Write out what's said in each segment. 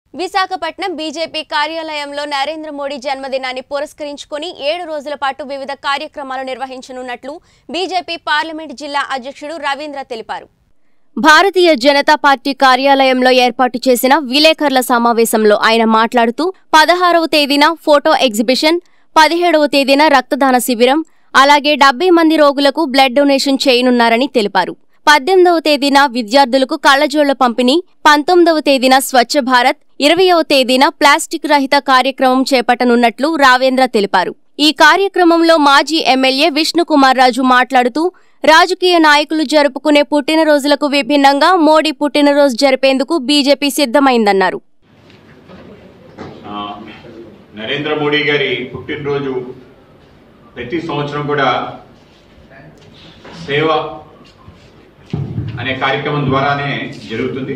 Visakhapatnam BJP కార్యాలయంలో నరేంద్ర మోడీ జన్మదినాన్ని పురస్కరించుకుని ఏడు రోజుల పాటు వివిధ కార్యక్రమాలు నిర్వహించనున్నట్లు బీజేపీ పార్లమెంట్ జిల్లా అధ్యక్షుడు రవీంద్ర తెలిపారు భారతీయ జనతా పార్టీ కార్యాలయంలో ఏర్పాటు చేసిన విలేకరుల సమావేశంలో ఆయన మాట్లాడుతూ పదహారవ తేదీన ఫోటో ఎగ్జిబిషన్ పదిహేడవ తేదీన రక్తదాన శిబిరం అలాగే డెబ్బై మంది రోగులకు బ్లడ్ డొనేషన్ చేయనున్నారని తెలిపారు పద్దెనిమిదవ తేదీన విద్యార్థులకు కళ్లజోళ్ల పంపిణీ పంతొమ్మిదవ తేదీన స్వచ్ఛ భారత్ ఇరవయవ తేదీన ప్లాస్టిక్ రహిత కార్యక్రమం చేపట్టనున్నట్లు రావేంద్ర తెలిపారు ఈ కార్యక్రమంలో మాజీ ఎమ్మెల్యే విష్ణుకుమార్ రాజు మాట్లాడుతూ రాజకీయ నాయకులు జరుపుకునే పుట్టినరోజులకు విభిన్నంగా మోడీ పుట్టినరోజు జరిపేందుకు బీజేపీ సిద్ధమైందన్నారు ఆ, నరేంద్ర మోడీ గారి పుట్టినరోజు ప్రతి సంవత్సరం కూడా సేవ అనే కార్యక్రమం ద్వారానే జరుగుతుంది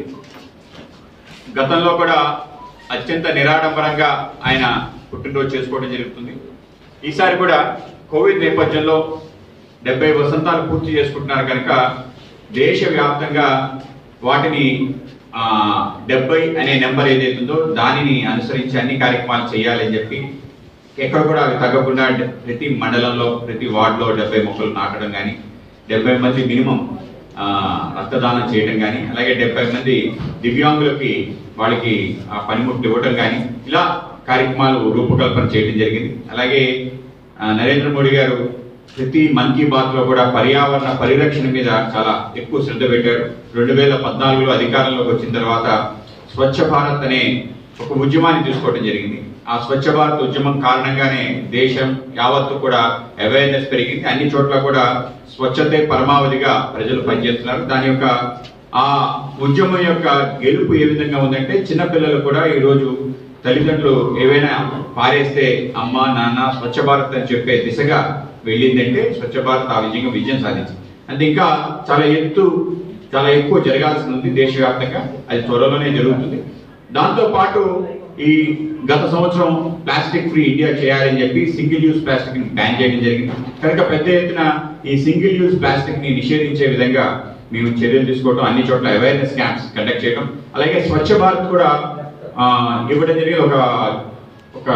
గతంలో కూడా అత్యంత నిరాడంబరంగా ఆయన పుట్టినరోజు చేసుకోవడం జరుగుతుంది ఈసారి కూడా కోవిడ్ నేపథ్యంలో డెబ్బై వసంతాలు పూర్తి చేసుకుంటున్నారు కనుక దేశవ్యాప్తంగా వాటిని ఆ, డెబ్బై అనే నెంబర్ ఏదైతే ఉందో దానిని అనుసరించి అన్ని కార్యక్రమాలు చేయాలని చెప్పి ఎక్కడ కూడా అవి తగ్గకుండా డ- ప్రతి మండలంలో ప్రతి వార్డులో డెబ్బై మొక్కలు నాటడం కానీ డెబ్బై మంది మినిమం ఆ, రక్తదానం చేయడం కానీ అలాగే డెబ్బై మంది దివ్యాంగులకి వాళ్ళకి ఆ పనిముట్లు ఇవ్వడం కానీ ఇలా కార్యక్రమాలు రూపకల్పన చేయడం జరిగింది అలాగే ఆ, నరేంద్ర మోడీ గారు ప్రతి మన్ కీ బాత్ లో కూడా పర్యావరణ పరిరక్షణ మీద చాలా ఎక్కువ శ్రద్ధ పెట్టారు రెండు వేల పద్నాలుగులో అధికారంలోకి వచ్చిన తర్వాత స్వచ్ఛ భారత్ అనే ఒక ఉద్యమాన్ని తీసుకోవడం జరిగింది ఆ స్వచ్ఛ భారత్ ఉద్యమం కారణంగానే దేశం యావత్తు కూడా అవేర్నెస్ పెరిగింది అన్ని చోట్ల కూడా స్వచ్ఛతే పరమావధిగా ప్రజలు పనిచేస్తున్నారు దాని యొక్క ఆ ఉద్యమం యొక్క గెలుపు ఏ విధంగా ఉందంటే చిన్నపిల్లలు కూడా ఈ రోజు తల్లిదండ్రులు ఏవైనా పారేస్తే అమ్మ నాన్న స్వచ్ఛ భారత్ అని చెప్పే దిశగా వెళ్ళిందంటే స్వచ్ఛ భారత్ ఆ విజయంగా విజయం సాధించింది అంటే ఇంకా చాలా ఎత్తు చాలా ఎక్కువ జరగాల్సి ఉంది దేశవ్యాప్తంగా అది త్వరలోనే జరుగుతుంది దాంతో పాటు ఈ గత సంవత్సరం ప్లాస్టిక్ ఫ్రీ ఇండియా చేయాలని చెప్పి సింగిల్ యూజ్ ప్లాస్టిక్ ని బ్యాన్ చేయడం జరిగింది కనుక పెద్ద ఎత్తున ఈ సింగిల్ యూజ్ ప్లాస్టిక్ ని నిషేధించే విధంగా మేము చర్యలు తీసుకోవడం అన్ని చోట్ల అవేర్నెస్ క్యాంప్స్ కండక్ట్ చేయడం అలాగే స్వచ్ఛ భారత్ కూడా ఆ, ఇవ్వడం జరిగింది ఒక ఒక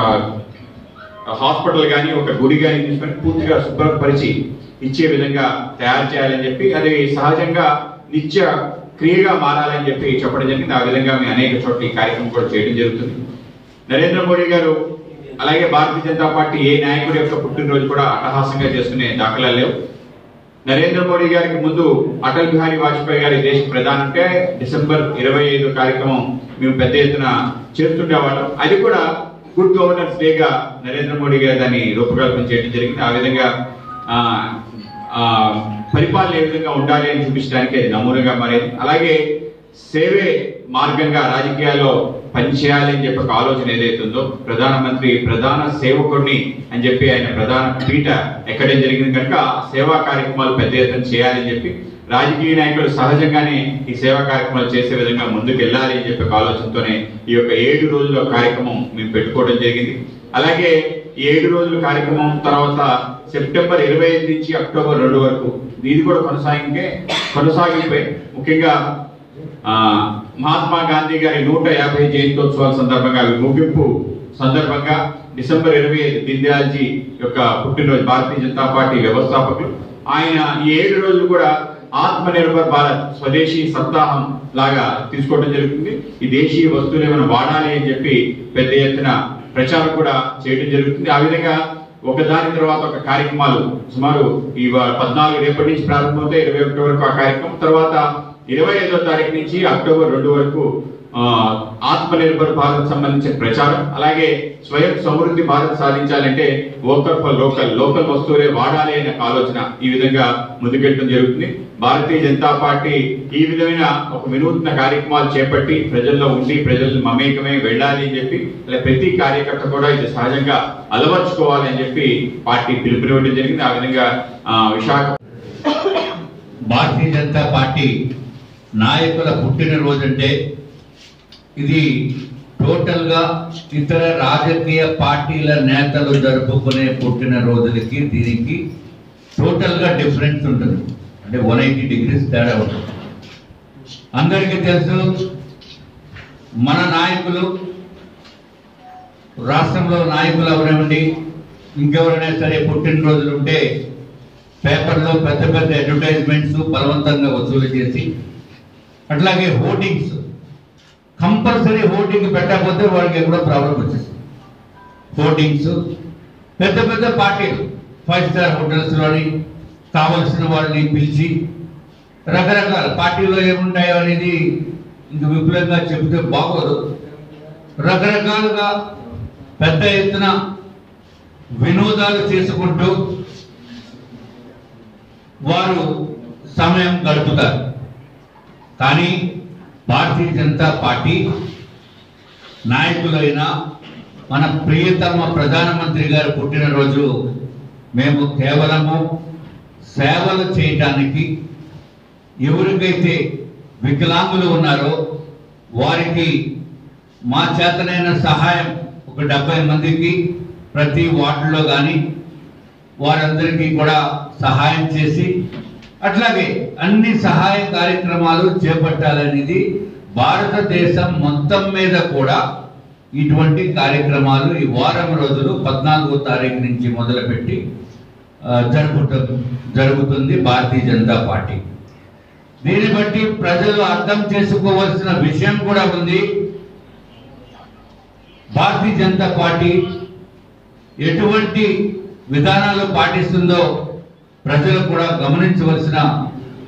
హాస్పిటల్ కానీ ఒక గుడి కానీ తీసుకొని పూర్తిగా శుభ్రపరిచి ఇచ్చే విధంగా తయారు చేయాలని చెప్పి అది సహజంగా నిత్య క్రియగా మారాలని చెప్పి చెప్పడం జరిగింది ఆ విధంగా మేము అనేక చోట్ల ఈ కార్యక్రమం కూడా చేయడం జరుగుతుంది నరేంద్ర మోడీ గారు అలాగే భారతీయ జనతా పార్టీ ఏ నాయకుడి యొక్క పుట్టినరోజు కూడా అట్టహాసంగా చేసుకునే దాఖలా లేవు నరేంద్ర మోడీ గారికి ముందు అటల్ బిహారీ వాజ్పేయి గారి దేశ ప్రధాని అంటే డిసెంబర్ ఇరవై ఐదు కార్యక్రమం మేము పెద్ద ఎత్తున చేస్తుండేవాళ్ళం అది కూడా గుడ్ గవర్నెన్స్ డేగా నరేంద్ర మోడీ గారు దాన్ని రూపకల్పన చేయడం జరిగింది ఆ విధంగా ఆ, ఆ, పరిపాలన ఏ విధంగా ఉండాలి అని చూపించడానికి అది నమూనాగా మారేది అలాగే సేవే మార్గంగా రాజకీయాల్లో పనిచేయాలి అని చెప్పి ఒక ఆలోచన ఏదైతే ఉందో ప్రధానమంత్రి ప్రధాన సేవకుడిని అని చెప్పి ఆయన ప్రధాన పీఠ ఎక్కడం జరిగింది కనుక ఆ సేవా కార్యక్రమాలు పెద్ద ఎత్తున చేయాలని చెప్పి రాజకీయ నాయకులు సహజంగానే ఈ సేవా కార్యక్రమాలు చేసే విధంగా ముందుకు వెళ్ళాలి అని చెప్పి ఒక ఆలోచనతోనే ఈ యొక్క ఏడు రోజుల కార్యక్రమం మేము పెట్టుకోవడం జరిగింది అలాగే ఈ ఏడు రోజుల కార్యక్రమం తర్వాత సెప్టెంబర్ ఇరవై ఐదు నుంచి అక్టోబర్ రెండు వరకు ఇది కూడా కొనసాగింపే కొనసాగింపే ముఖ్యంగా ఆ, మహాత్మా గాంధీ గారి నూట యాభై జయంతోత్సవాల సందర్భంగా అవి ముగింపు సందర్భంగా డిసెంబర్ ఇరవై ఐదు దీన్దయాల్జీ యొక్క పుట్టినరోజు భారతీయ జనతా పార్టీ వ్యవస్థాపకులు ఆయన ఈ ఏడు రోజులు కూడా ఆత్మ నిర్భర్ భారత్ స్వదేశీ సప్తాహం లాగా తీసుకోవడం జరుగుతుంది ఈ దేశీయ వస్తువులు ఏమైనా వాడాలి అని చెప్పి పెద్ద ఎత్తున ప్రచారం కూడా చేయడం జరుగుతుంది ఆ విధంగా ఒకదాని తర్వాత ఒక కార్యక్రమాలు సుమారు ఈ వ- పద్నాలుగు రేపటి నుంచి ప్రారంభమవుతాయి ఇరవై ఒకటి వరకు ఆ కార్యక్రమం తర్వాత ఇరవై ఐదో తారీఖు నుంచి అక్టోబర్ రెండు వరకు ఆ, ఆత్మ నిర్భర్ భారత్ సంబంధించిన ప్రచారం అలాగే స్వయం సమృద్ధి భారత్ సాధించాలంటే వోకల్ ఫర్ లోకల్ లోకల్ వస్తువులే వాడాలి అనే ఆలోచన ఈ విధంగా ముందుకెళ్ళడం జరుగుతుంది భారతీయ జనతా పార్టీ ఈ విధమైన ఒక వినూత్న కార్యక్రమాలు చేపట్టి ప్రజల్లో ఉండి ప్రజలు మమేకమై వెళ్ళాలి అని చెప్పి అలా ప్రతి కార్యకర్త కూడా ఇది సహజంగా అలవర్చుకోవాలి అని చెప్పి పార్టీ పిలుపునివ్వడం జరిగింది ఆ విధంగా ఆ, విశాఖ భారతీయ జనతా పార్టీ నాయకుల పుట్టినరోజు అంటే ఇది టోటల్ గా ఇతర రాజకీయ పార్టీల నేతలు జరుపుకునే పుట్టినరోజులకి దీనికి టోటల్ గా డిఫరెన్స్ ఉంటుంది అంటే వన్ ఎయిటీ డిగ్రీస్ తేడా ఉంటుంది అందరికీ తెలుసు మన నాయకులు రాష్ట్రంలో నాయకులు ఎవరేమండి ఇంకెవరైనా సరే పుట్టినరోజులు ఉంటే పేపర్లో పెద్ద పెద్ద అడ్వర్టైజ్మెంట్స్ బలవంతంగా వసూలు చేసి అట్లాగే హోర్డింగ్స్ కంపల్సరీ హోర్డింగ్ పెట్టకపోతే వాళ్ళకి ఎక్కడో ప్రాబ్లం వచ్చేస్తుంది హోర్డింగ్స్ పెద్ద పెద్ద పార్టీలు ఫైవ్ స్టార్ హోటల్స్లోని కావలసిన వాళ్ళని పిలిచి రకరకాల పార్టీలో ఏముంటాయో అనేది ఇంక విపులంగా చెబితే బాగోదు రకరకాలుగా పెద్ద ఎత్తున వినోదాలు చేసుకుంటూ వారు సమయం గడుపుతారు కానీ భారతీయ జనతా పార్టీ నాయకులైన మన ప్రియతమ ప్రధానమంత్రి గారు పుట్టినరోజు మేము కేవలము సేవలు చేయటానికి ఎవరికైతే వికలాంగులు ఉన్నారో వారికి మా చేతనైన సహాయం ఒక డెబ్బై మందికి ప్రతి వార్డులో కానీ వారందరికీ కూడా సహాయం చేసి అట్లాగే అన్ని సహాయ కార్యక్రమాలు చేపట్టాలనేది భారతదేశం మొత్తం మీద కూడా ఇటువంటి కార్యక్రమాలు ఈ వారం రోజులు పద్నాలుగో తారీఖు నుంచి మొదలుపెట్టి ఆ, జరుపుట జరుగుతుంది భారతీయ జనతా పార్టీ దీన్ని బట్టి ప్రజలు అర్థం చేసుకోవాల్సిన విషయం కూడా ఉంది భారతీయ జనతా పార్టీ ఎటువంటి విధానాలు పాటిస్తుందో ప్రజలు కూడా గమనించవలసిన